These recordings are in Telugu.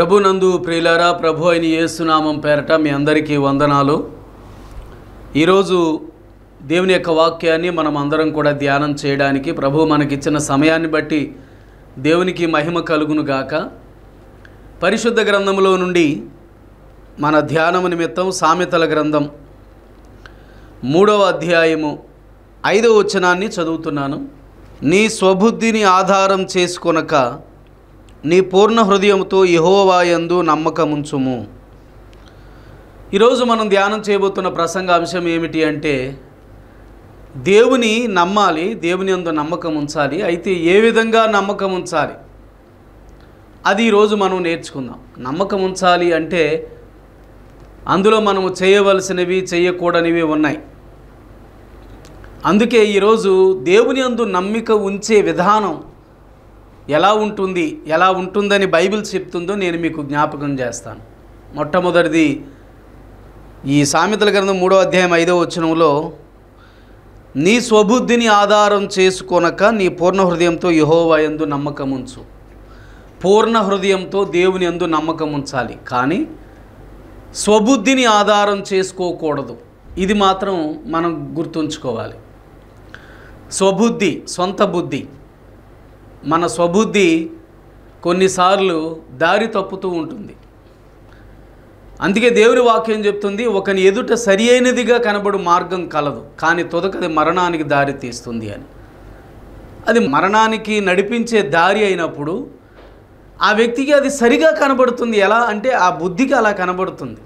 ప్రభునందు ప్రియులారా ప్రభు అయిన యేసునామం పేరట మీ అందరికీ వందనాలు ఈరోజు దేవుని యొక్క వాక్యాన్ని మనం అందరం కూడా ధ్యానం చేయడానికి ప్రభు మనకిచ్చిన సమయాన్ని బట్టి దేవునికి మహిమ కలుగును గాక పరిశుద్ధ గ్రంథంలో నుండి మన ధ్యానము నిమిత్తం సామెతల గ్రంథం మూడవ అధ్యాయము ఐదవ వచనాన్ని చదువుతున్నాను నీ స్వబుద్ధిని ఆధారం చేసుకొనక నీ పూర్ణ హృదయంతో యహోవాయందు నమ్మకముంచుము ఈరోజు మనం ధ్యానం చేయబోతున్న ప్రసంగ అంశం ఏమిటి అంటే దేవుని నమ్మాలి దేవుని అందు నమ్మకం ఉంచాలి అయితే ఏ విధంగా నమ్మకం ఉంచాలి అది ఈరోజు మనం నేర్చుకుందాం నమ్మకం ఉంచాలి అంటే అందులో మనము చేయవలసినవి చేయకూడనివి ఉన్నాయి అందుకే ఈరోజు దేవుని అందు నమ్మిక ఉంచే విధానం ఎలా ఉంటుంది ఎలా ఉంటుందని బైబిల్ చెప్తుందో నేను మీకు జ్ఞాపకం చేస్తాను మొట్టమొదటిది ఈ సామెతల గ్రంథం మూడో అధ్యాయం ఐదో వచనంలో నీ స్వబుద్ధిని ఆధారం చేసుకొనక నీ పూర్ణ హృదయంతో యహోవా యందు నమ్మకం ఉంచు పూర్ణ హృదయంతో దేవుని యందు నమ్మకం ఉంచాలి కానీ స్వబుద్ధిని ఆధారం చేసుకోకూడదు ఇది మాత్రం మనం గుర్తుంచుకోవాలి స్వబుద్ధి సొంత బుద్ధి మన స్వబుద్ధి కొన్నిసార్లు దారి తప్పుతూ ఉంటుంది అందుకే దేవుని వాక్యం చెప్తుంది ఒకని ఎదుట సరి అయినదిగా కనబడు మార్గం కలదు కానీ తొదకది మరణానికి దారి తీస్తుంది అని అది మరణానికి నడిపించే దారి అయినప్పుడు ఆ వ్యక్తికి అది సరిగా కనబడుతుంది ఎలా అంటే ఆ బుద్ధికి అలా కనబడుతుంది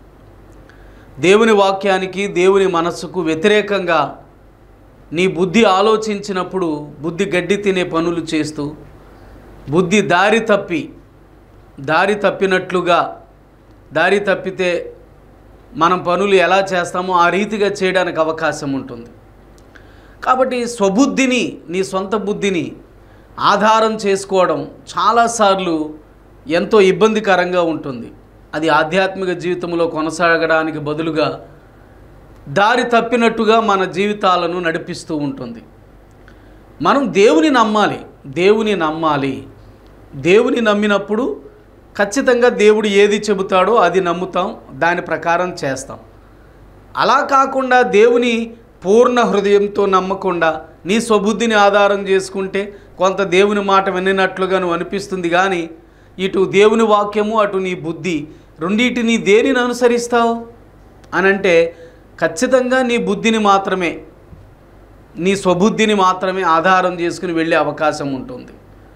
దేవుని వాక్యానికి దేవుని మనస్సుకు వ్యతిరేకంగా నీ బుద్ధి ఆలోచించినప్పుడు బుద్ధి గడ్డి తినే పనులు చేస్తూ బుద్ధి దారి తప్పి దారి తప్పినట్లుగా దారి తప్పితే మనం పనులు ఎలా చేస్తామో ఆ రీతిగా చేయడానికి అవకాశం ఉంటుంది కాబట్టి స్వబుద్ధిని నీ సొంత బుద్ధిని ఆధారం చేసుకోవడం చాలాసార్లు ఎంతో ఇబ్బందికరంగా ఉంటుంది అది ఆధ్యాత్మిక జీవితంలో కొనసాగడానికి బదులుగా దారి తప్పినట్టుగా మన జీవితాలను నడిపిస్తూ ఉంటుంది మనం దేవుని నమ్మాలి దేవుని నమ్మాలి దేవుని నమ్మినప్పుడు ఖచ్చితంగా దేవుడు ఏది చెబుతాడో అది నమ్ముతాం దాని ప్రకారం చేస్తాం అలా కాకుండా దేవుని పూర్ణ హృదయంతో నమ్మకుండా నీ స్వబుద్ధిని ఆధారం చేసుకుంటే కొంత దేవుని మాట వినినట్లుగా నువ్వు అనిపిస్తుంది కానీ ఇటు దేవుని వాక్యము అటు నీ బుద్ధి రెండింటిని దేనిని అనుసరిస్తావు అనంటే ఖచ్చితంగా నీ బుద్ధిని మాత్రమే నీ స్వబుద్ధిని మాత్రమే ఆధారం చేసుకుని వెళ్ళే అవకాశం ఉంటుంది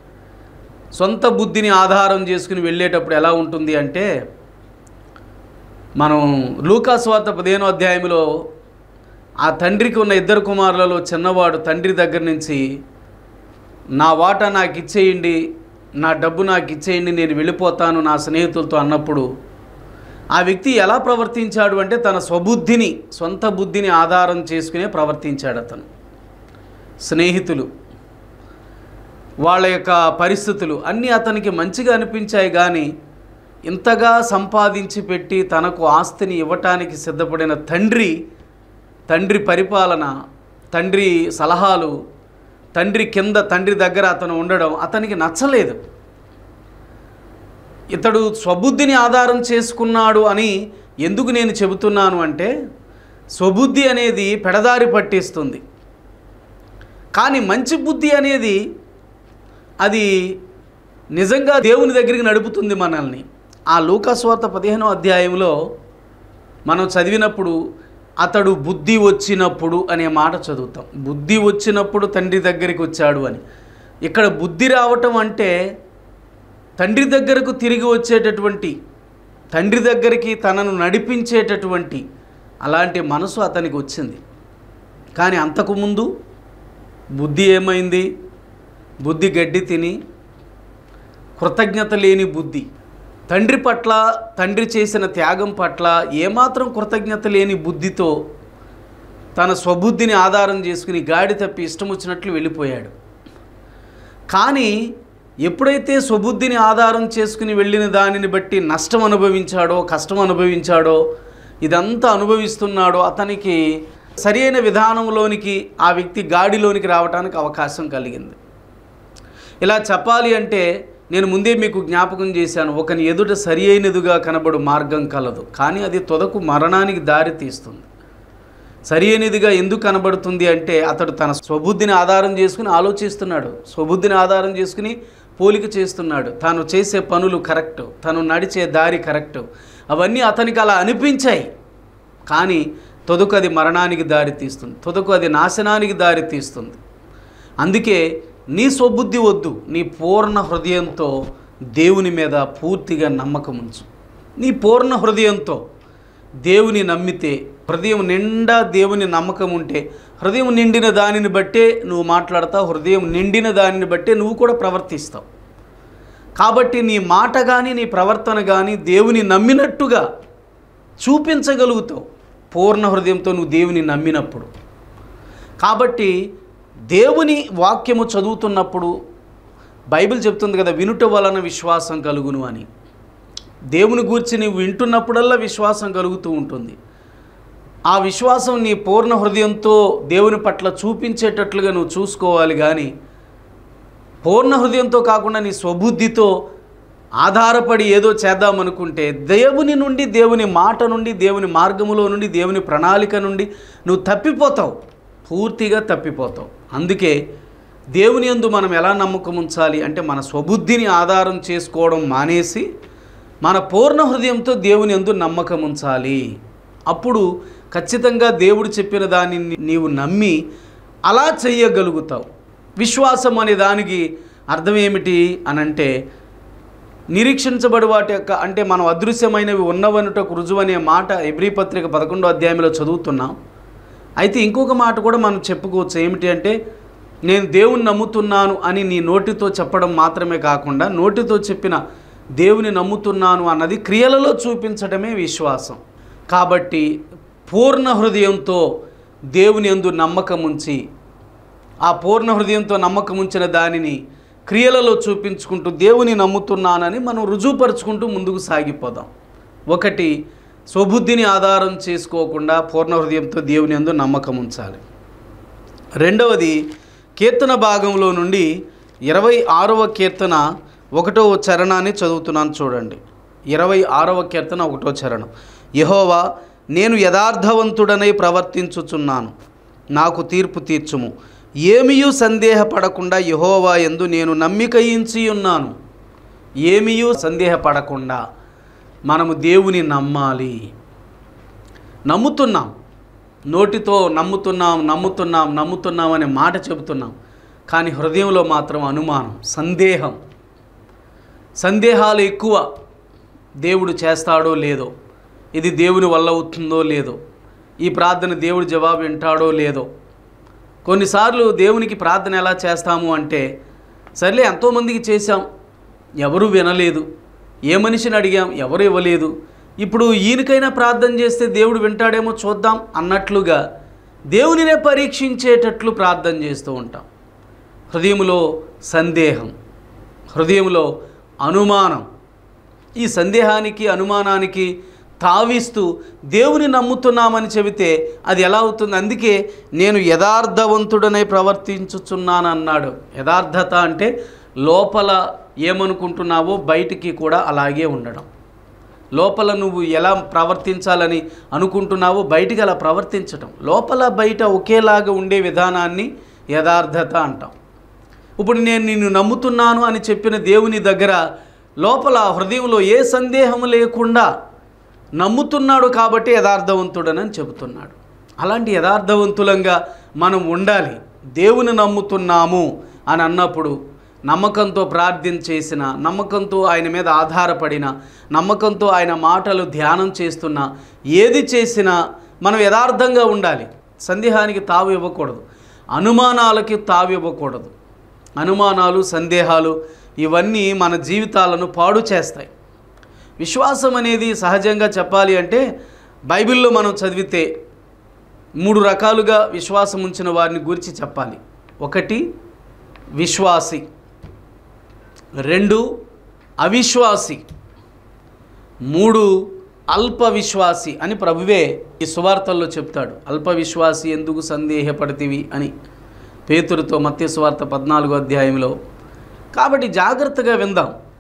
సొంత బుద్ధిని ఆధారం చేసుకుని వెళ్ళేటప్పుడు ఎలా ఉంటుంది అంటే మనం లూకాస్వార్త పదిహేనో అధ్యాయంలో ఆ తండ్రికి ఉన్న ఇద్దరు కుమారులలో చిన్నవాడు తండ్రి దగ్గర నుంచి నా వాటా నాకు ఇచ్చేయండి నా డబ్బు నాకు ఇచ్చేయండి నేను వెళ్ళిపోతాను నా స్నేహితులతో అన్నప్పుడు ఆ వ్యక్తి ఎలా ప్రవర్తించాడు అంటే తన స్వబుద్ధిని సొంత బుద్ధిని ఆధారం చేసుకునే ప్రవర్తించాడు అతను స్నేహితులు వాళ్ళ యొక్క పరిస్థితులు అన్నీ అతనికి మంచిగా అనిపించాయి కానీ ఇంతగా సంపాదించి పెట్టి తనకు ఆస్తిని ఇవ్వటానికి సిద్ధపడిన తండ్రి తండ్రి పరిపాలన తండ్రి సలహాలు తండ్రి కింద తండ్రి దగ్గర అతను ఉండడం అతనికి నచ్చలేదు ఇతడు స్వబుద్ధిని ఆధారం చేసుకున్నాడు అని ఎందుకు నేను చెబుతున్నాను అంటే స్వబుద్ధి అనేది పెడదారి పట్టిస్తుంది కానీ మంచి బుద్ధి అనేది అది నిజంగా దేవుని దగ్గరికి నడుపుతుంది మనల్ని ఆ లూకాస్వార్త పదిహేనో అధ్యాయంలో మనం చదివినప్పుడు అతడు బుద్ధి వచ్చినప్పుడు అనే మాట చదువుతాం బుద్ధి వచ్చినప్పుడు తండ్రి దగ్గరికి వచ్చాడు అని ఇక్కడ బుద్ధి రావటం అంటే తండ్రి దగ్గరకు తిరిగి వచ్చేటటువంటి తండ్రి దగ్గరికి తనను నడిపించేటటువంటి అలాంటి మనసు అతనికి వచ్చింది కానీ అంతకుముందు బుద్ధి ఏమైంది బుద్ధి గడ్డి తిని కృతజ్ఞత లేని బుద్ధి తండ్రి పట్ల తండ్రి చేసిన త్యాగం పట్ల ఏమాత్రం కృతజ్ఞత లేని బుద్ధితో తన స్వబుద్ధిని ఆధారం చేసుకుని గాడి తప్పి ఇష్టం వచ్చినట్లు వెళ్ళిపోయాడు కానీ ఎప్పుడైతే స్వబుద్ధిని ఆధారం చేసుకుని వెళ్ళిన దానిని బట్టి నష్టం అనుభవించాడో కష్టం అనుభవించాడో ఇదంతా అనుభవిస్తున్నాడో అతనికి సరైన విధానంలోనికి ఆ వ్యక్తి గాడిలోనికి రావడానికి అవకాశం కలిగింది ఇలా చెప్పాలి అంటే నేను ముందే మీకు జ్ఞాపకం చేశాను ఒకని ఎదుట సరి అయినదిగా కనబడు మార్గం కలదు కానీ అది తొదకు మరణానికి దారి తీస్తుంది సరి అయినదిగా ఎందుకు కనబడుతుంది అంటే అతడు తన స్వబుద్ధిని ఆధారం చేసుకుని ఆలోచిస్తున్నాడు స్వబుద్ధిని ఆధారం చేసుకుని పోలిక చేస్తున్నాడు తాను చేసే పనులు కరెక్ట్ తను నడిచే దారి కరెక్ట్ అవన్నీ అతనికి అలా అనిపించాయి కానీ తొదకు అది మరణానికి దారి తీస్తుంది తొదకు అది నాశనానికి దారి తీస్తుంది అందుకే నీ స్వబుద్ధి వద్దు నీ పూర్ణ హృదయంతో దేవుని మీద పూర్తిగా నమ్మకం ఉంచు నీ పూర్ణ హృదయంతో దేవుని నమ్మితే హృదయం నిండా దేవుని నమ్మకం ఉంటే హృదయం నిండిన దానిని బట్టే నువ్వు మాట్లాడతావు హృదయం నిండిన దానిని బట్టే నువ్వు కూడా ప్రవర్తిస్తావు కాబట్టి నీ మాట కానీ నీ ప్రవర్తన కానీ దేవుని నమ్మినట్టుగా చూపించగలుగుతావు పూర్ణ హృదయంతో నువ్వు దేవుని నమ్మినప్పుడు కాబట్టి దేవుని వాక్యము చదువుతున్నప్పుడు బైబిల్ చెప్తుంది కదా వినుట వలన విశ్వాసం కలుగును అని దేవుని గూర్చి నీవు వింటున్నప్పుడల్లా విశ్వాసం కలుగుతూ ఉంటుంది ఆ విశ్వాసం నీ పూర్ణ హృదయంతో దేవుని పట్ల చూపించేటట్లుగా నువ్వు చూసుకోవాలి కానీ పూర్ణ హృదయంతో కాకుండా నీ స్వబుద్ధితో ఆధారపడి ఏదో చేద్దామనుకుంటే దేవుని నుండి దేవుని మాట నుండి దేవుని మార్గములో నుండి దేవుని ప్రణాళిక నుండి నువ్వు తప్పిపోతావు పూర్తిగా తప్పిపోతావు అందుకే దేవుని యందు మనం ఎలా నమ్మకం ఉంచాలి అంటే మన స్వబుద్ధిని ఆధారం చేసుకోవడం మానేసి మన పూర్ణ హృదయంతో దేవుని యందు నమ్మకం ఉంచాలి అప్పుడు ఖచ్చితంగా దేవుడు చెప్పిన దాన్ని నీవు నమ్మి అలా చెయ్యగలుగుతావు విశ్వాసం అనే దానికి అర్థం ఏమిటి అనంటే నిరీక్షించబడి వాటి యొక్క అంటే మనం అదృశ్యమైనవి ఉన్నవనుటకు రుజువు అనే మాట ఎబ్రి పత్రిక పదకొండో అధ్యాయంలో చదువుతున్నాం అయితే ఇంకొక మాట కూడా మనం చెప్పుకోవచ్చు ఏమిటి అంటే నేను దేవుని నమ్ముతున్నాను అని నీ నోటితో చెప్పడం మాత్రమే కాకుండా నోటితో చెప్పిన దేవుని నమ్ముతున్నాను అన్నది క్రియలలో చూపించడమే విశ్వాసం కాబట్టి పూర్ణ హృదయంతో దేవుని యందు నమ్మకం ఉంచి ఆ పూర్ణ హృదయంతో నమ్మకం ఉంచిన దానిని క్రియలలో చూపించుకుంటూ దేవుని నమ్ముతున్నానని మనం రుజువుపరుచుకుంటూ ముందుకు సాగిపోదాం ఒకటి స్వబుద్ధిని ఆధారం చేసుకోకుండా పూర్ణ హృదయంతో దేవుని యందు నమ్మకం ఉంచాలి రెండవది కీర్తన భాగంలో నుండి ఇరవై ఆరవ కీర్తన ఒకటో చరణాన్ని చదువుతున్నాను చూడండి ఇరవై ఆరవ కీర్తన ఒకటో చరణం యహోవా నేను యథార్థవంతుడనై ప్రవర్తించుచున్నాను నాకు తీర్పు తీర్చుము ఏమియూ సందేహపడకుండా యహోవా ఎందు నేను నమ్మికయించి ఉన్నాను ఏమియూ సందేహపడకుండా మనము దేవుని నమ్మాలి నమ్ముతున్నాం నోటితో నమ్ముతున్నాం నమ్ముతున్నాం నమ్ముతున్నాం అనే మాట చెబుతున్నాం కానీ హృదయంలో మాత్రం అనుమానం సందేహం సందేహాలు ఎక్కువ దేవుడు చేస్తాడో లేదో ఇది దేవుని వల్ల అవుతుందో లేదో ఈ ప్రార్థన దేవుడు జవాబు వింటాడో లేదో కొన్నిసార్లు దేవునికి ప్రార్థన ఎలా చేస్తాము అంటే సర్లే ఎంతోమందికి చేశాం ఎవరు వినలేదు ఏ మనిషిని అడిగాం ఎవరు ఇవ్వలేదు ఇప్పుడు ఈయనకైనా ప్రార్థన చేస్తే దేవుడు వింటాడేమో చూద్దాం అన్నట్లుగా దేవునినే పరీక్షించేటట్లు ప్రార్థన చేస్తూ ఉంటాం హృదయంలో సందేహం హృదయంలో అనుమానం ఈ సందేహానికి అనుమానానికి తావిస్తూ దేవుని నమ్ముతున్నామని చెబితే అది ఎలా అవుతుంది అందుకే నేను యథార్థవంతుడనై ప్రవర్తించుచున్నాను అన్నాడు యథార్థత అంటే లోపల ఏమనుకుంటున్నావో బయటికి కూడా అలాగే ఉండడం లోపల నువ్వు ఎలా ప్రవర్తించాలని అనుకుంటున్నావో బయటికి అలా ప్రవర్తించటం లోపల బయట ఒకేలాగా ఉండే విధానాన్ని యథార్థత అంటాం ఇప్పుడు నేను నిన్ను నమ్ముతున్నాను అని చెప్పిన దేవుని దగ్గర లోపల హృదయంలో ఏ సందేహం లేకుండా నమ్ముతున్నాడు కాబట్టి యథార్థవంతుడనని చెబుతున్నాడు అలాంటి యథార్థవంతులంగా మనం ఉండాలి దేవుని నమ్ముతున్నాము అని అన్నప్పుడు నమ్మకంతో ప్రార్థన చేసిన నమ్మకంతో ఆయన మీద ఆధారపడిన నమ్మకంతో ఆయన మాటలు ధ్యానం చేస్తున్న ఏది చేసినా మనం యథార్థంగా ఉండాలి సందేహానికి తావు ఇవ్వకూడదు అనుమానాలకి తావు ఇవ్వకూడదు అనుమానాలు సందేహాలు ఇవన్నీ మన జీవితాలను పాడు చేస్తాయి విశ్వాసం అనేది సహజంగా చెప్పాలి అంటే బైబిల్లో మనం చదివితే మూడు రకాలుగా విశ్వాసం ఉంచిన వారిని గురించి చెప్పాలి ఒకటి విశ్వాసి రెండు అవిశ్వాసి మూడు అల్ప విశ్వాసి అని ప్రభువే ఈ సువార్తల్లో చెప్తాడు అల్ప విశ్వాసి ఎందుకు సందేహపడతివి అని పేతురుతో మత్స్య సువార్త పద్నాలుగో అధ్యాయంలో కాబట్టి జాగ్రత్తగా విందాం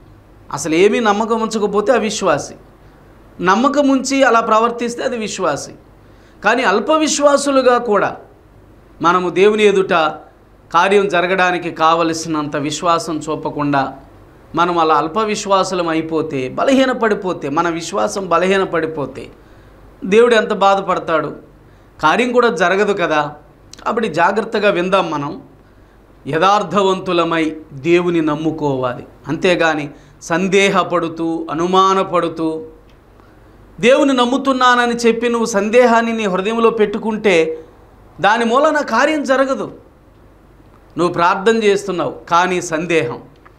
అసలు ఏమీ నమ్మకం ఉంచకపోతే అవిశ్వాసి నమ్మకం ఉంచి అలా ప్రవర్తిస్తే అది విశ్వాసి కానీ అల్ప విశ్వాసులుగా కూడా మనము దేవుని ఎదుట కార్యం జరగడానికి కావలసినంత విశ్వాసం చూపకుండా మనం అలా అల్ప విశ్వాసులం అయిపోతే బలహీనపడిపోతే మన విశ్వాసం బలహీనపడిపోతే దేవుడు ఎంత బాధపడతాడు కార్యం కూడా జరగదు కదా కాబట్టి జాగ్రత్తగా విందాం మనం యథార్థవంతులమై దేవుని నమ్ముకోవాలి అంతేగాని సందేహపడుతూ అనుమానపడుతూ దేవుని నమ్ముతున్నానని చెప్పి నువ్వు సందేహాన్ని నీ హృదయంలో పెట్టుకుంటే దాని మూలన కార్యం జరగదు నువ్వు ప్రార్థన చేస్తున్నావు కానీ సందేహం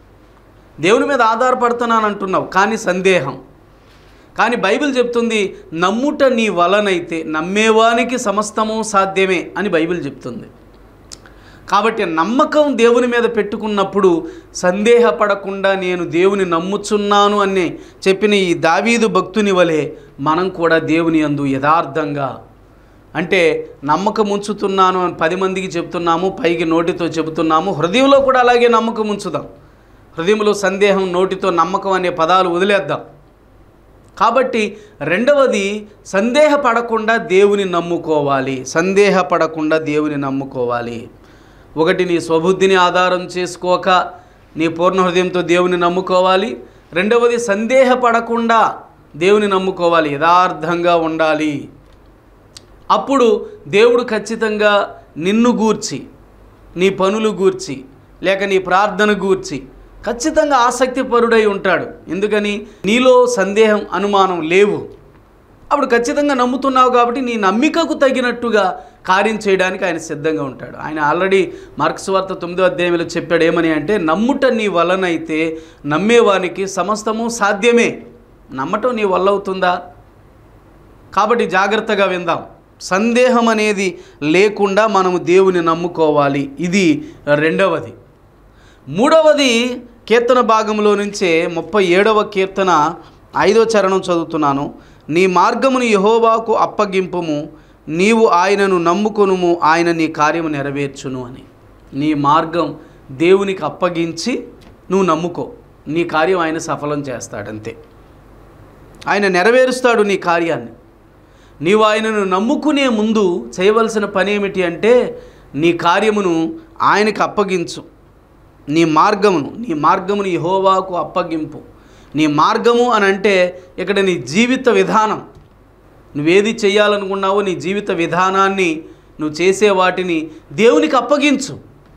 దేవుని మీద ఆధారపడుతున్నాను అంటున్నావు కానీ సందేహం కానీ బైబిల్ చెప్తుంది నమ్ముట నీ వలనైతే నమ్మేవానికి సమస్తము సాధ్యమే అని బైబిల్ చెప్తుంది కాబట్టి నమ్మకం దేవుని మీద పెట్టుకున్నప్పుడు సందేహపడకుండా నేను దేవుని నమ్ముచున్నాను అని చెప్పిన ఈ దావీదు భక్తుని వలె మనం కూడా దేవుని అందు యథార్థంగా అంటే నమ్మకం ఉంచుతున్నాను అని పది మందికి చెప్తున్నాము పైకి నోటితో చెబుతున్నాము హృదయంలో కూడా అలాగే నమ్మకం ఉంచుదాం హృదయంలో సందేహం నోటితో నమ్మకం అనే పదాలు వదిలేద్దాం కాబట్టి రెండవది సందేహపడకుండా దేవుని నమ్ముకోవాలి సందేహపడకుండా దేవుని నమ్ముకోవాలి ఒకటి నీ స్వబుద్ధిని ఆధారం చేసుకోక నీ పూర్ణ హృదయంతో దేవుని నమ్ముకోవాలి రెండవది సందేహపడకుండా దేవుని నమ్ముకోవాలి యథార్థంగా ఉండాలి అప్పుడు దేవుడు ఖచ్చితంగా నిన్ను గూర్చి నీ పనులు గూర్చి లేక నీ ప్రార్థన గూర్చి ఖచ్చితంగా ఆసక్తిపరుడై ఉంటాడు ఎందుకని నీలో సందేహం అనుమానం లేవు అప్పుడు ఖచ్చితంగా నమ్ముతున్నావు కాబట్టి నీ నమ్మికకు తగినట్టుగా కార్యం చేయడానికి ఆయన సిద్ధంగా ఉంటాడు ఆయన ఆల్రెడీ మార్క్స్ వార్త తొమ్మిదో అధ్యాయంలో చెప్పాడు ఏమని అంటే నమ్ముట నీ వలనైతే నమ్మేవానికి సమస్తము సాధ్యమే నమ్మటం నీ వల్ల అవుతుందా కాబట్టి జాగ్రత్తగా విందాం సందేహం అనేది లేకుండా మనము దేవుని నమ్ముకోవాలి ఇది రెండవది మూడవది కీర్తన భాగంలో నుంచే ముప్పై ఏడవ కీర్తన ఐదో చరణం చదువుతున్నాను నీ మార్గమును యహోవాకు అప్పగింపుము నీవు ఆయనను నమ్ముకొనుము ఆయన నీ కార్యము నెరవేర్చును అని నీ మార్గం దేవునికి అప్పగించి నువ్వు నమ్ముకో నీ కార్యం ఆయన సఫలం చేస్తాడంతే ఆయన నెరవేరుస్తాడు నీ కార్యాన్ని నీవు ఆయనను నమ్ముకునే ముందు చేయవలసిన పని ఏమిటి అంటే నీ కార్యమును ఆయనకు అప్పగించు నీ మార్గమును నీ మార్గమును యహోవాకు అప్పగింపు నీ మార్గము అని అంటే ఇక్కడ నీ జీవిత విధానం నువ్వేది చేయాలనుకున్నావో నీ జీవిత విధానాన్ని నువ్వు చేసే వాటిని దేవునికి అప్పగించు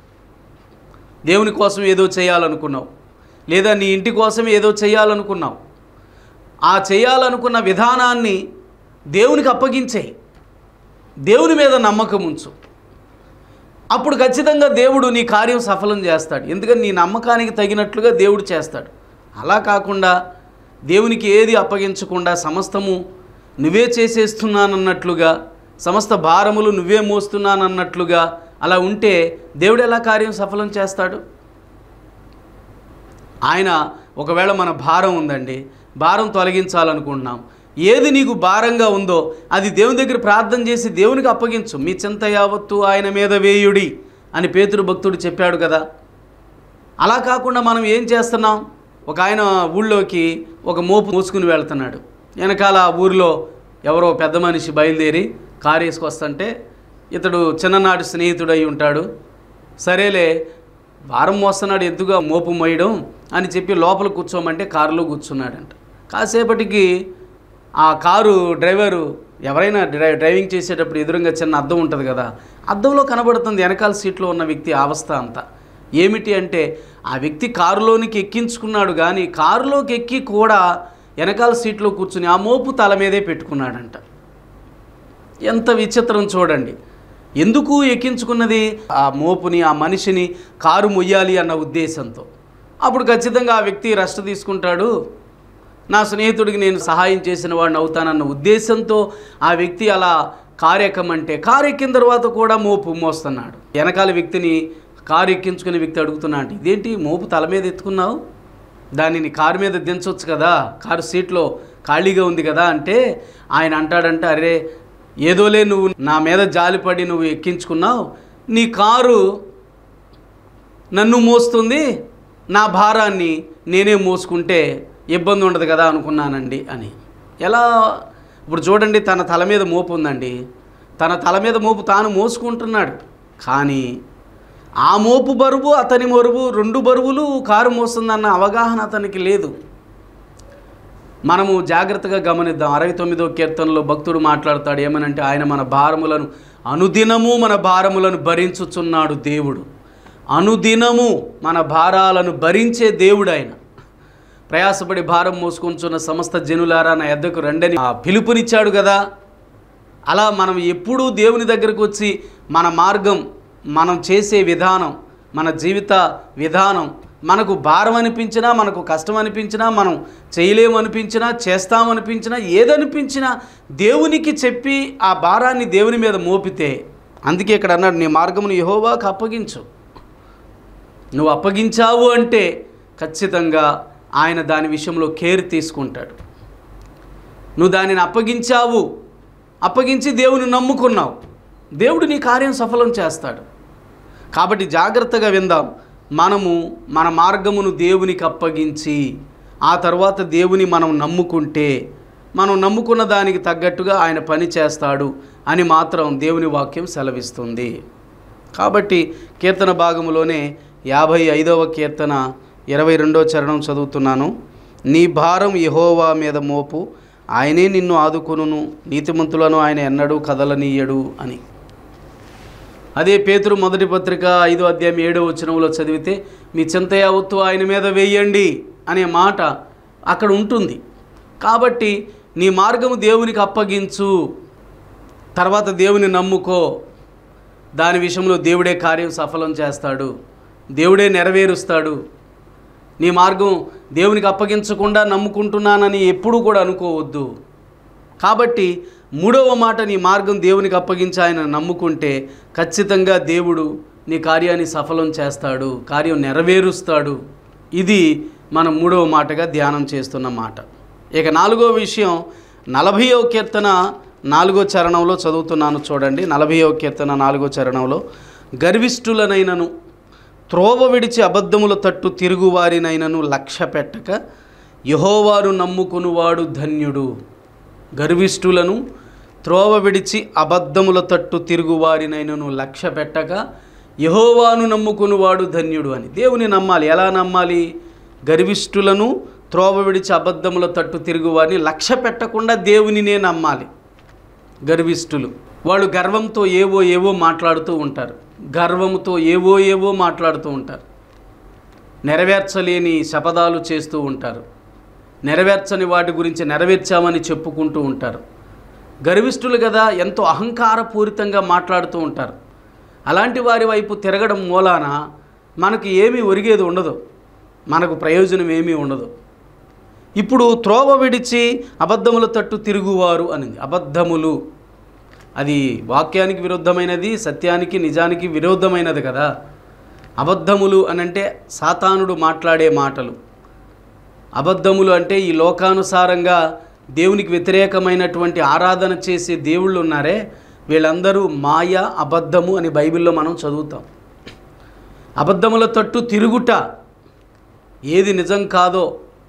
దేవుని కోసం ఏదో చేయాలనుకున్నావు లేదా నీ ఇంటి కోసం ఏదో చేయాలనుకున్నావు ఆ చేయాలనుకున్న విధానాన్ని దేవునికి అప్పగించేయి దేవుని మీద నమ్మకం ఉంచు అప్పుడు ఖచ్చితంగా దేవుడు నీ కార్యం సఫలం చేస్తాడు ఎందుకని నీ నమ్మకానికి తగినట్లుగా దేవుడు చేస్తాడు అలా కాకుండా దేవునికి ఏది అప్పగించకుండా సమస్తము నువ్వే చేసేస్తున్నానన్నట్లుగా సమస్త భారములు నువ్వే మోస్తున్నానన్నట్లుగా అలా ఉంటే దేవుడు ఎలా కార్యం సఫలం చేస్తాడు ఆయన ఒకవేళ మన భారం ఉందండి భారం తొలగించాలనుకుంటున్నాం ఏది నీకు భారంగా ఉందో అది దేవుని దగ్గర ప్రార్థన చేసి దేవునికి అప్పగించు మీ చింత యావత్తు ఆయన మీద వేయుడి అని పేతురు భక్తుడు చెప్పాడు కదా అలా కాకుండా మనం ఏం చేస్తున్నాం ఒక ఆయన ఊళ్ళోకి ఒక మోపు మోసుకుని వెళ్తున్నాడు వెనకాల ఆ ఊరిలో ఎవరో పెద్ద మనిషి బయలుదేరి కారు వేసుకొస్తుంటే ఇతడు చిన్ననాటి స్నేహితుడై ఉంటాడు సరేలే భారం మోస్తున్నాడు ఎద్దుగా మోపు మోయడం అని చెప్పి లోపల కూర్చోమంటే కారులో కూర్చున్నాడంట కాసేపటికి ఆ కారు డ్రైవరు ఎవరైనా డ్రై డ్రైవింగ్ చేసేటప్పుడు ఎదురుగా చిన్న అద్దం ఉంటుంది కదా అద్దంలో కనబడుతుంది వెనకాల సీట్లో ఉన్న వ్యక్తి అవస్థ అంతా ఏమిటి అంటే ఆ వ్యక్తి కారులోనికి ఎక్కించుకున్నాడు కానీ కారులోకి ఎక్కి కూడా వెనకాల సీట్లో కూర్చుని ఆ మోపు తల మీదే పెట్టుకున్నాడంట ఎంత విచిత్రం చూడండి ఎందుకు ఎక్కించుకున్నది ఆ మోపుని ఆ మనిషిని కారు మొయ్యాలి అన్న ఉద్దేశంతో అప్పుడు ఖచ్చితంగా ఆ వ్యక్తి రెస్ట్ తీసుకుంటాడు నా స్నేహితుడికి నేను సహాయం చేసిన వాడిని అవుతానన్న ఉద్దేశంతో ఆ వ్యక్తి అలా కారు ఎక్కమంటే కారు ఎక్కిన తర్వాత కూడా మోపు మోస్తున్నాడు వెనకాల వ్యక్తిని కారు ఎక్కించుకునే వ్యక్తి అడుగుతున్నా అంటే ఇదేంటి మోపు తల మీద ఎత్తుకున్నావు దానిని కారు మీద దించవచ్చు కదా కారు సీట్లో ఖాళీగా ఉంది కదా అంటే ఆయన అంటాడంటే అరే ఏదోలే నువ్వు నా మీద జాలిపడి నువ్వు ఎక్కించుకున్నావు నీ కారు నన్ను మోస్తుంది నా భారాన్ని నేనే మోసుకుంటే ఇబ్బంది ఉండదు కదా అనుకున్నానండి అని ఎలా ఇప్పుడు చూడండి తన తల మీద మోపు ఉందండి తన తల మీద మోపు తాను మోసుకుంటున్నాడు కానీ ఆ మోపు బరువు అతని బరువు రెండు బరువులు కారు మోస్తుందన్న అవగాహన అతనికి లేదు మనము జాగ్రత్తగా గమనిద్దాం అరవై తొమ్మిదో కీర్తనలో భక్తుడు మాట్లాడతాడు ఏమనంటే ఆయన మన భారములను అనుదినము మన భారములను భరించుచున్నాడు దేవుడు అనుదినము మన భారాలను భరించే దేవుడు ఆయన ప్రయాసపడి భారం మోసుకొంచున్న సమస్త జనులారా నా ఎద్దకు రండని ఆ పిలుపునిచ్చాడు కదా అలా మనం ఎప్పుడూ దేవుని దగ్గరకు వచ్చి మన మార్గం మనం చేసే విధానం మన జీవిత విధానం మనకు భారం అనిపించినా మనకు కష్టం అనిపించినా మనం చేయలేమనిపించినా చేస్తామనిపించినా ఏదనిపించినా దేవునికి చెప్పి ఆ భారాన్ని దేవుని మీద మోపితే అందుకే ఇక్కడ అన్నాడు నీ మార్గమును యహోవాకు అప్పగించు నువ్వు అప్పగించావు అంటే ఖచ్చితంగా ఆయన దాని విషయంలో కేర్ తీసుకుంటాడు నువ్వు దానిని అప్పగించావు అప్పగించి దేవుని నమ్ముకున్నావు దేవుడు నీ కార్యం సఫలం చేస్తాడు కాబట్టి జాగ్రత్తగా విందాం మనము మన మార్గమును దేవునికి అప్పగించి ఆ తర్వాత దేవుని మనం నమ్ముకుంటే మనం నమ్ముకున్న దానికి తగ్గట్టుగా ఆయన పని చేస్తాడు అని మాత్రం దేవుని వాక్యం సెలవిస్తుంది కాబట్టి కీర్తన భాగములోనే యాభై ఐదవ కీర్తన ఇరవై రెండో చరణం చదువుతున్నాను నీ భారం యహోవా మీద మోపు ఆయనే నిన్ను ఆదుకొనును నీతిమంతులను ఆయన ఎన్నడూ కదలనీయడు అని అదే పేతురు మొదటి పత్రిక ఐదో అధ్యాయం ఏడో వచనంలో చదివితే మీ చింత యావత్తు ఆయన మీద వేయండి అనే మాట అక్కడ ఉంటుంది కాబట్టి నీ మార్గము దేవునికి అప్పగించు తర్వాత దేవుని నమ్ముకో దాని విషయంలో దేవుడే కార్యం సఫలం చేస్తాడు దేవుడే నెరవేరుస్తాడు నీ మార్గం దేవునికి అప్పగించకుండా నమ్ముకుంటున్నానని ఎప్పుడూ కూడా అనుకోవద్దు కాబట్టి మూడవ మాట నీ మార్గం దేవునికి అప్పగించి ఆయన నమ్ముకుంటే ఖచ్చితంగా దేవుడు నీ కార్యాన్ని సఫలం చేస్తాడు కార్యం నెరవేరుస్తాడు ఇది మనం మూడవ మాటగా ధ్యానం చేస్తున్న మాట ఇక నాలుగో విషయం నలభైవ కీర్తన నాలుగో చరణంలో చదువుతున్నాను చూడండి నలభైవ కీర్తన నాలుగో చరణంలో గర్విష్ఠులనైనను త్రోవ విడిచి అబద్ధముల తట్టు తిరుగువారినైనను లక్ష్య పెట్టక యహోవారు నమ్ముకునివాడు ధన్యుడు గర్విష్ఠులను త్రోవ విడిచి అబద్ధముల తట్టు తిరుగువారినైనను లక్ష్య పెట్టక యహోవాను నమ్ముకునివాడు ధన్యుడు అని దేవుని నమ్మాలి ఎలా నమ్మాలి గర్విష్ఠులను త్రోవ విడిచి అబద్ధముల తట్టు తిరుగువారిని లక్ష్య పెట్టకుండా దేవునినే నమ్మాలి గర్విష్ఠులు వాళ్ళు గర్వంతో ఏవో ఏవో మాట్లాడుతూ ఉంటారు గర్వంతో ఏవో ఏవో మాట్లాడుతూ ఉంటారు నెరవేర్చలేని శపథాలు చేస్తూ ఉంటారు నెరవేర్చని వాటి గురించి నెరవేర్చామని చెప్పుకుంటూ ఉంటారు గర్విష్ఠులు కదా ఎంతో అహంకారపూరితంగా మాట్లాడుతూ ఉంటారు అలాంటి వారి వైపు తిరగడం మూలాన మనకి ఏమీ ఒరిగేది ఉండదు మనకు ప్రయోజనం ఏమీ ఉండదు ఇప్పుడు త్రోవ విడిచి అబద్ధముల తట్టు తిరుగువారు అనింది అబద్ధములు అది వాక్యానికి విరుద్ధమైనది సత్యానికి నిజానికి విరుద్ధమైనది కదా అబద్ధములు అని అంటే సాతానుడు మాట్లాడే మాటలు అబద్ధములు అంటే ఈ లోకానుసారంగా దేవునికి వ్యతిరేకమైనటువంటి ఆరాధన చేసే దేవుళ్ళు ఉన్నారే వీళ్ళందరూ మాయ అబద్ధము అని బైబిల్లో మనం చదువుతాం అబద్ధముల తట్టు తిరుగుట ఏది నిజం కాదో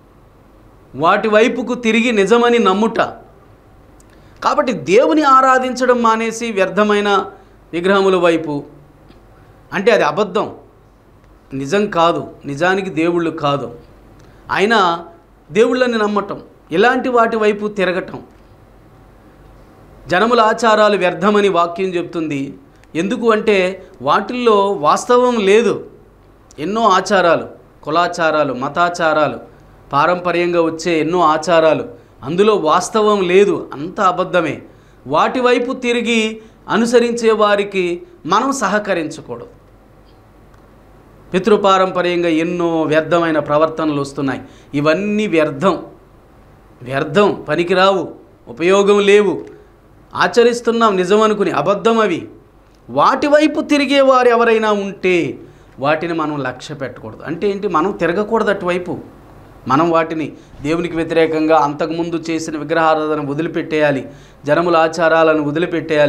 వాటి వైపుకు తిరిగి నిజమని నమ్ముట కాబట్టి దేవుని ఆరాధించడం మానేసి వ్యర్థమైన విగ్రహముల వైపు అంటే అది అబద్ధం నిజం కాదు నిజానికి దేవుళ్ళు కాదు అయినా దేవుళ్ళని నమ్మటం ఇలాంటి వాటి వైపు తిరగటం జనముల ఆచారాలు వ్యర్థమని వాక్యం చెప్తుంది ఎందుకు అంటే వాటిల్లో వాస్తవం లేదు ఎన్నో ఆచారాలు కులాచారాలు మతాచారాలు పారంపర్యంగా వచ్చే ఎన్నో ఆచారాలు అందులో వాస్తవం లేదు అంత అబద్ధమే వాటి వైపు తిరిగి అనుసరించే వారికి మనం సహకరించకూడదు పితృపారంపర్యంగా ఎన్నో వ్యర్థమైన ప్రవర్తనలు వస్తున్నాయి ఇవన్నీ వ్యర్థం వ్యర్థం పనికిరావు ఉపయోగం లేవు ఆచరిస్తున్నాం నిజం అనుకుని అబద్ధం అవి వాటి వైపు తిరిగే వారు ఎవరైనా ఉంటే వాటిని మనం లక్ష్య పెట్టకూడదు అంటే ఏంటి మనం తిరగకూడదు అటువైపు మనం వాటిని దేవునికి వ్యతిరేకంగా అంతకుముందు చేసిన విగ్రహారాధన వదిలిపెట్టేయాలి జనముల ఆచారాలను వదిలిపెట్టేయాలి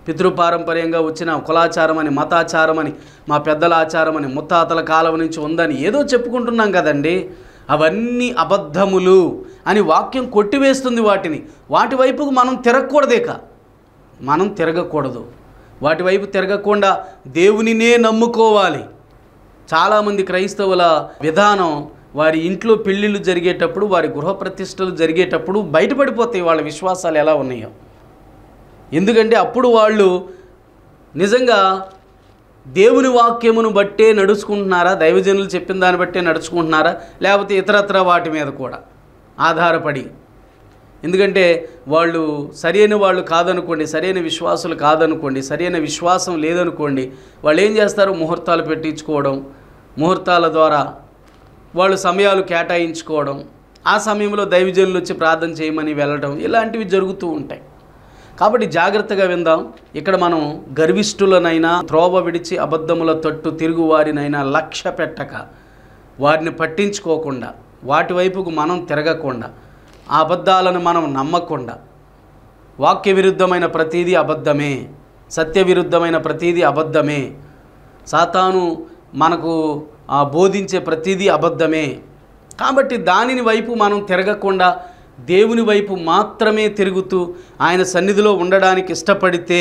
పితృపారంపర్యంగా వచ్చిన కులాచారం అని మతాచారం అని మా పెద్దల ఆచారం అని ముత్తాతల కాలం నుంచి ఉందని ఏదో చెప్పుకుంటున్నాం కదండి అవన్నీ అబద్ధములు అని వాక్యం కొట్టివేస్తుంది వాటిని వాటి వైపుకు మనం తిరగకూడదేక మనం తిరగకూడదు వాటి వైపు తిరగకుండా దేవునినే నమ్ముకోవాలి చాలామంది క్రైస్తవుల విధానం వారి ఇంట్లో పెళ్ళిళ్ళు జరిగేటప్పుడు వారి గృహప్రతిష్టలు జరిగేటప్పుడు బయటపడిపోతాయి వాళ్ళ విశ్వాసాలు ఎలా ఉన్నాయో ఎందుకంటే అప్పుడు వాళ్ళు నిజంగా దేవుని వాక్యమును బట్టే నడుచుకుంటున్నారా దైవజనులు చెప్పిన దాన్ని బట్టే నడుచుకుంటున్నారా లేకపోతే ఇతరత్ర వాటి మీద కూడా ఆధారపడి ఎందుకంటే వాళ్ళు సరైన వాళ్ళు కాదనుకోండి సరైన విశ్వాసులు కాదనుకోండి సరైన విశ్వాసం లేదనుకోండి వాళ్ళు ఏం చేస్తారు ముహూర్తాలు పెట్టించుకోవడం ముహూర్తాల ద్వారా వాళ్ళు సమయాలు కేటాయించుకోవడం ఆ సమయంలో దైవజనులు వచ్చి ప్రార్థన చేయమని వెళ్ళడం ఇలాంటివి జరుగుతూ ఉంటాయి కాబట్టి జాగ్రత్తగా విందాం ఇక్కడ మనం గర్విష్ఠులనైనా త్రోవ విడిచి అబద్ధముల తట్టు తిరుగు వారినైనా లక్ష్య పెట్టక వారిని పట్టించుకోకుండా వాటి వైపుకు మనం తిరగకుండా ఆ అబద్ధాలను మనం నమ్మకుండా వాక్య విరుద్ధమైన ప్రతీదీ అబద్ధమే సత్య విరుద్ధమైన ప్రతీదీ అబద్ధమే సాతాను మనకు ఆ, బోధించే ప్రతీదీ అబద్ధమే కాబట్టి దానిని వైపు మనం తిరగకుండా దేవుని వైపు మాత్రమే తిరుగుతూ ఆయన సన్నిధిలో ఉండడానికి ఇష్టపడితే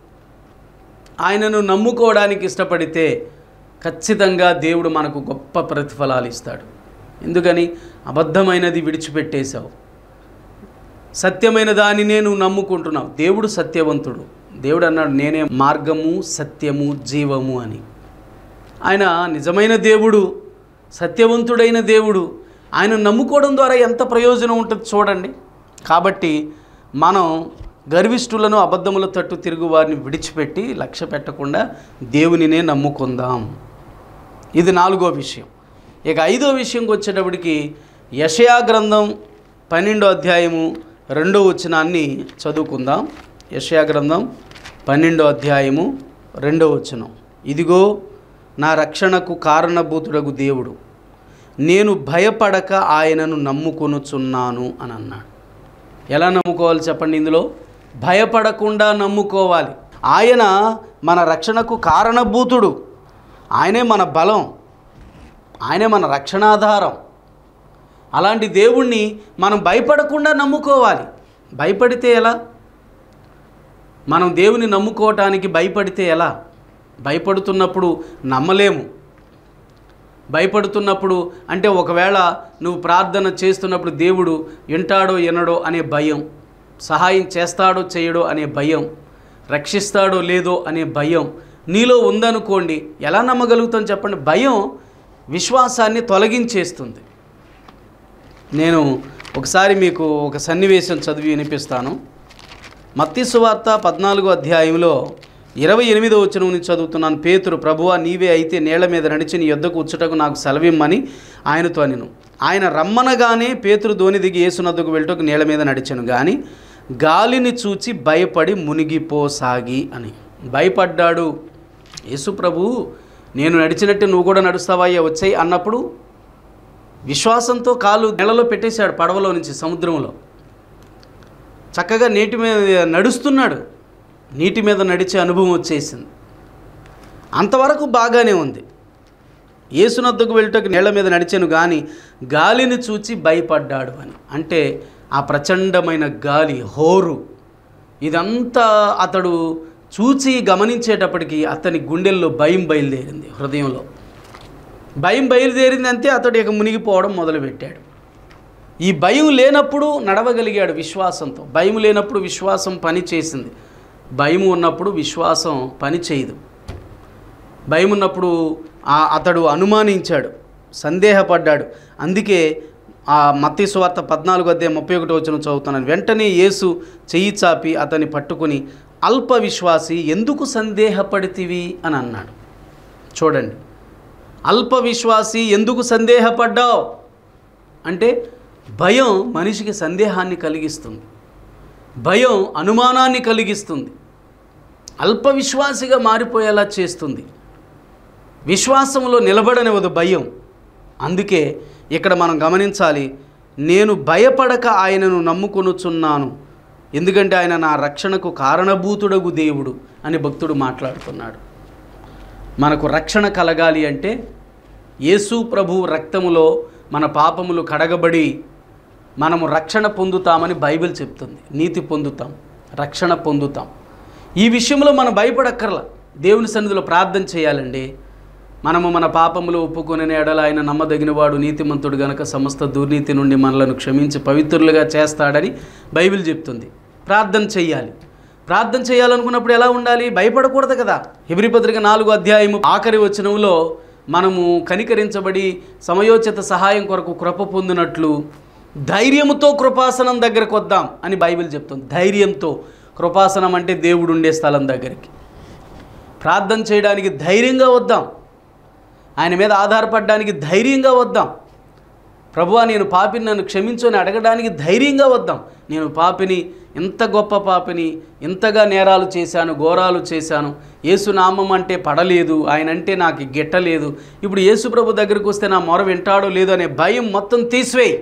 ఆయనను నమ్ముకోవడానికి ఇష్టపడితే ఖచ్చితంగా దేవుడు మనకు గొప్ప ప్రతిఫలాలు ఇస్తాడు ఎందుకని అబద్ధమైనది విడిచిపెట్టేశావు సత్యమైన దానినే నువ్వు నమ్ముకుంటున్నావు దేవుడు సత్యవంతుడు దేవుడు అన్నాడు నేనే మార్గము సత్యము జీవము అని ఆయన నిజమైన దేవుడు సత్యవంతుడైన దేవుడు ఆయన నమ్ముకోవడం ద్వారా ఎంత ప్రయోజనం ఉంటుంది చూడండి కాబట్టి మనం గర్విష్ఠులను అబద్ధముల తట్టు తిరుగు వారిని విడిచిపెట్టి లక్ష్య పెట్టకుండా దేవునినే నమ్ముకుందాం ఇది నాలుగో విషయం ఇక ఐదో విషయంకి వచ్చేటప్పటికి యషయా గ్రంథం పన్నెండో అధ్యాయము రెండో వచనాన్ని చదువుకుందాం యషయా గ్రంథం పన్నెండో అధ్యాయము రెండో వచనం ఇదిగో నా రక్షణకు కారణభూతుడగు దేవుడు నేను భయపడక ఆయనను నమ్ముకొనుచున్నాను అని అన్నాడు ఎలా నమ్ముకోవాలి చెప్పండి ఇందులో భయపడకుండా నమ్ముకోవాలి ఆయన మన రక్షణకు కారణభూతుడు ఆయనే మన బలం ఆయనే మన రక్షణాధారం అలాంటి దేవుణ్ణి మనం భయపడకుండా నమ్ముకోవాలి భయపడితే ఎలా మనం దేవుని నమ్ముకోవటానికి భయపడితే ఎలా భయపడుతున్నప్పుడు నమ్మలేము భయపడుతున్నప్పుడు అంటే ఒకవేళ నువ్వు ప్రార్థన చేస్తున్నప్పుడు దేవుడు వింటాడో వినడో అనే భయం సహాయం చేస్తాడో చేయడో అనే భయం రక్షిస్తాడో లేదో అనే భయం నీలో ఉందనుకోండి ఎలా నమ్మగలుగుతాం చెప్పండి భయం విశ్వాసాన్ని తొలగించేస్తుంది నేను ఒకసారి మీకు ఒక సన్నివేశం చదివి వినిపిస్తాను మత్తి సువార్త పద్నాలుగో అధ్యాయంలో ఇరవై ఎనిమిదో వచనం నుంచి చదువుతున్నాను పేతురు ప్రభువా నీవే అయితే నేల మీద నడిచి నీ యొద్దకు వచ్చుటకు నాకు సెలవిమ్మని ఆయనతో అనిను ఆయన రమ్మనగానే పేతురు ధోని దిగి యేసునద్దకు వెళ్ళటకు నేల మీద నడిచాను కానీ గాలిని చూచి భయపడి మునిగిపోసాగి అని భయపడ్డాడు యేసు ప్రభు నేను నడిచినట్టు నువ్వు కూడా నడుస్తావయ్యా వచ్చాయి అన్నప్పుడు విశ్వాసంతో కాలు నెలలో పెట్టేశాడు పడవలో నుంచి సముద్రంలో చక్కగా నీటి మీద నడుస్తున్నాడు నీటి మీద నడిచే అనుభవం వచ్చేసింది అంతవరకు బాగానే ఉంది ఏసునద్దకు వెళ్ళటకు నీళ్ల మీద నడిచాను కానీ గాలిని చూచి భయపడ్డాడు అని అంటే ఆ ప్రచండమైన గాలి హోరు ఇదంతా అతడు చూచి గమనించేటప్పటికి అతని గుండెల్లో భయం బయలుదేరింది హృదయంలో భయం బయలుదేరింది అంతే అతడు ఇక మునిగిపోవడం మొదలుపెట్టాడు ఈ భయం లేనప్పుడు నడవగలిగాడు విశ్వాసంతో భయం లేనప్పుడు విశ్వాసం పని చేసింది భయం ఉన్నప్పుడు విశ్వాసం పని చేయదు భయం ఉన్నప్పుడు ఆ- అతడు అనుమానించాడు సందేహపడ్డాడు అందుకే ఆ మత్తి సువార్త పద్నాలుగు అధ్యాయ ముప్పై ఒకటి వచ్చిన చదువుతున్నాను వెంటనే యేసు చెయ్యి చాపి అతన్ని పట్టుకుని అల్ప విశ్వాసి ఎందుకు సందేహపడితివి అని అన్నాడు చూడండి అల్ప విశ్వాసి ఎందుకు సందేహపడ్డావు అంటే భయం మనిషికి సందేహాన్ని కలిగిస్తుంది భయం అనుమానాన్ని కలిగిస్తుంది అల్ప విశ్వాసిగా మారిపోయేలా చేస్తుంది విశ్వాసంలో నిలబడనివ్వదు భయం అందుకే ఇక్కడ మనం గమనించాలి నేను భయపడక ఆయనను నమ్ముకొనుచున్నాను ఎందుకంటే ఆయన నా రక్షణకు కారణభూతుడగు దేవుడు అని భక్తుడు మాట్లాడుతున్నాడు మనకు రక్షణ కలగాలి అంటే యేసు ప్రభు రక్తములో మన పాపములు కడగబడి మనము రక్షణ పొందుతామని బైబిల్ చెప్తుంది నీతి పొందుతాం రక్షణ పొందుతాం ఈ విషయంలో మనం భయపడక్కర్లా దేవుని సన్నిధిలో ప్రార్థన చేయాలండి మనము మన పాపములు ఒప్పుకొని ఎడల ఆయన నమ్మదగినవాడు నీతిమంతుడు గనక సమస్త దుర్నీతి నుండి మనలను క్షమించి పవిత్రులుగా చేస్తాడని బైబిల్ చెప్తుంది ప్రార్థన చెయ్యాలి ప్రార్థన చేయాలనుకున్నప్పుడు ఎలా ఉండాలి భయపడకూడదు కదా హిబ్రి పత్రిక నాలుగు అధ్యాయము ఆఖరి వచనంలో మనము కనికరించబడి సమయోచిత సహాయం కొరకు కృప పొందినట్లు ధైర్యముతో కృపాసనం దగ్గరకు వద్దాం అని బైబిల్ చెప్తుంది ధైర్యంతో కృపాసనం అంటే దేవుడు ఉండే స్థలం దగ్గరికి ప్రార్థన చేయడానికి ధైర్యంగా వద్దాం ఆయన మీద ఆధారపడడానికి ధైర్యంగా వద్దాం ప్రభువా నేను పాపిని నన్ను క్షమించు అని అడగడానికి ధైర్యంగా వద్దాం నేను పాపిని ఇంత గొప్ప పాపిని ఇంతగా నేరాలు చేశాను ఘోరాలు చేశాను యేసు నామం అంటే పడలేదు ఆయన అంటే నాకు గిట్టలేదు ఇప్పుడు యేసు ప్రభు దగ్గరికి వస్తే నా మొర వింటాడో లేదో అనే భయం మొత్తం తీసివేయి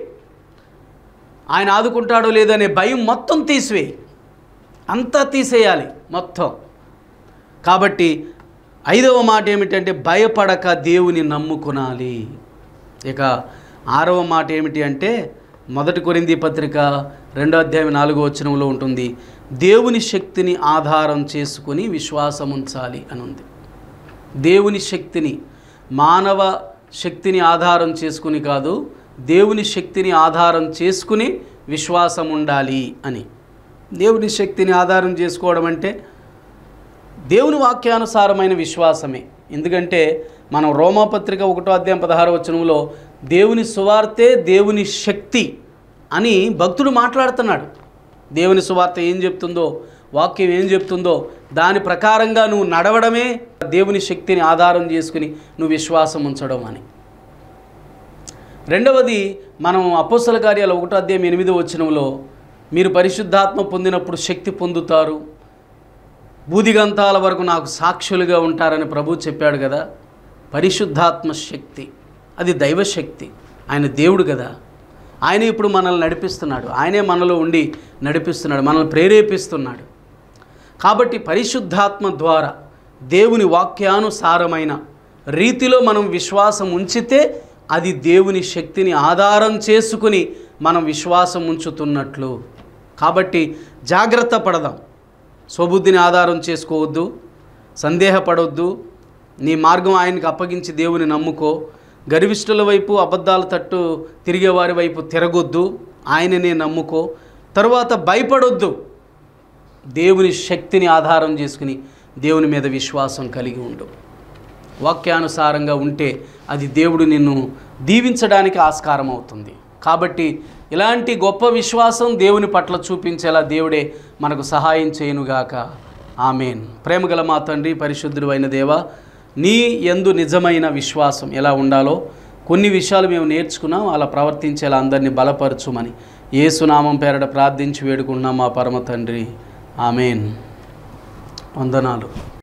ఆయన ఆదుకుంటాడో లేదో అనే భయం మొత్తం తీసివేయి అంతా తీసేయాలి మొత్తం కాబట్టి ఐదవ మాట ఏమిటంటే భయపడక దేవుని నమ్ముకునాలి ఇక ఆరవ మాట ఏమిటి అంటే మొదటి కొరింది పత్రిక రెండో అధ్యాయం నాలుగో వచనంలో ఉంటుంది దేవుని శక్తిని ఆధారం చేసుకుని విశ్వాసం ఉంచాలి అని ఉంది దేవుని శక్తిని మానవ శక్తిని ఆధారం చేసుకుని కాదు దేవుని శక్తిని ఆధారం చేసుకుని విశ్వాసం ఉండాలి అని దేవుని శక్తిని ఆధారం చేసుకోవడం అంటే దేవుని వాక్యానుసారమైన విశ్వాసమే ఎందుకంటే మనం రోమాపత్రిక ఒకటో అధ్యాయం పదహారు వచనంలో దేవుని సువార్తే దేవుని శక్తి అని భక్తుడు మాట్లాడుతున్నాడు దేవుని సువార్త ఏం చెప్తుందో వాక్యం ఏం చెప్తుందో దాని ప్రకారంగా నువ్వు నడవడమే దేవుని శక్తిని ఆధారం చేసుకుని నువ్వు విశ్వాసం ఉంచడం అని రెండవది మనం అపోస్తల కార్యాలు ఒకటో అధ్యాయం ఎనిమిదో వచనంలో మీరు పరిశుద్ధాత్మ పొందినప్పుడు శక్తి పొందుతారు బూదిగంతాల వరకు నాకు సాక్షులుగా ఉంటారని ప్రభు చెప్పాడు కదా పరిశుద్ధాత్మ శక్తి అది దైవశక్తి ఆయన దేవుడు కదా ఆయన ఇప్పుడు మనల్ని నడిపిస్తున్నాడు ఆయనే మనలో ఉండి నడిపిస్తున్నాడు మనల్ని ప్రేరేపిస్తున్నాడు కాబట్టి పరిశుద్ధాత్మ ద్వారా దేవుని వాక్యానుసారమైన రీతిలో మనం విశ్వాసం ఉంచితే అది దేవుని శక్తిని ఆధారం చేసుకుని మనం విశ్వాసం ఉంచుతున్నట్లు కాబట్టి జాగ్రత్త పడదాం స్వబుద్ధిని ఆధారం చేసుకోవద్దు సందేహపడవద్దు నీ మార్గం ఆయనకి అప్పగించి దేవుని నమ్ముకో గర్విష్ఠుల వైపు అబద్ధాల తట్టు తిరిగేవారి వైపు తిరగొద్దు ఆయననే నమ్ముకో తరువాత భయపడొద్దు దేవుని శక్తిని ఆధారం చేసుకుని దేవుని మీద విశ్వాసం కలిగి ఉండు వాక్యానుసారంగా ఉంటే అది దేవుడు నిన్ను దీవించడానికి ఆస్కారం అవుతుంది కాబట్టి ఇలాంటి గొప్ప విశ్వాసం దేవుని పట్ల చూపించేలా దేవుడే మనకు సహాయం చేయనుగాక ఆమెన్ ప్రేమగల మా తండ్రి పరిశుద్ధుడు అయిన దేవ నీ ఎందు నిజమైన విశ్వాసం ఎలా ఉండాలో కొన్ని విషయాలు మేము నేర్చుకున్నాం అలా ప్రవర్తించేలా అందరినీ బలపరచుమని ఏసునామం పేరట ప్రార్థించి వేడుకున్నాం మా పరమ తండ్రి ఆమెన్ వందనాలు